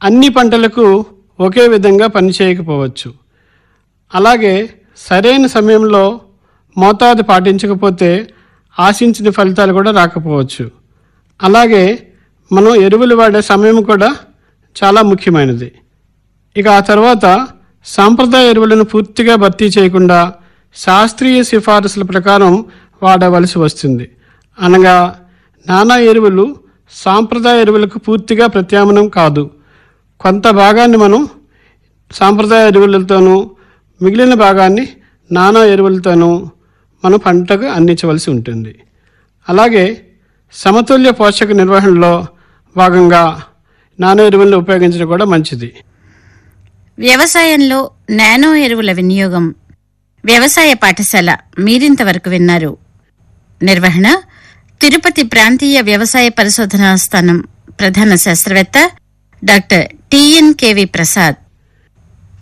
అన్ని పంటలకు ఒకే విధంగా పనిచేయకపోవచ్చు అలాగే సరైన సమయంలో మోతాదు పాటించకపోతే ఆశించిన ఫలితాలు కూడా రాకపోవచ్చు అలాగే మనం ఎరువులు వాడే సమయం కూడా చాలా ముఖ్యమైనది ఇక ఆ తర్వాత సాంప్రదాయ ఎరువులను పూర్తిగా భర్తీ చేయకుండా శాస్త్రీయ సిఫారసుల ప్రకారం వాడవలసి వస్తుంది అనగా నానా ఎరువులు సాంప్రదాయ ఎరువులకు పూర్తిగా ప్రత్యామ్నాయం కాదు కొంత భాగాన్ని మనం సాంప్రదాయ ఎరువులతోనూ మిగిలిన భాగాన్ని నానా ఎరువులతోనూ మనం పంటకు అందించవలసి ఉంటుంది అలాగే సమతుల్య పోషక నిర్వహణలో భాగంగా నానో ఎరువులను ఉపయోగించడం కూడా మంచిది వ్యవసాయంలో నానో ఎరువుల వినియోగం వ్యవసాయ పాఠశాల మీరింతవరకు విన్నారు నిర్వహణ తిరుపతి ప్రాంతీయ వ్యవసాయ పరిశోధనా స్థానం ప్రధాన శాస్త్రవేత్త డాక్టర్ టిఎన్ కేవి ప్రసాద్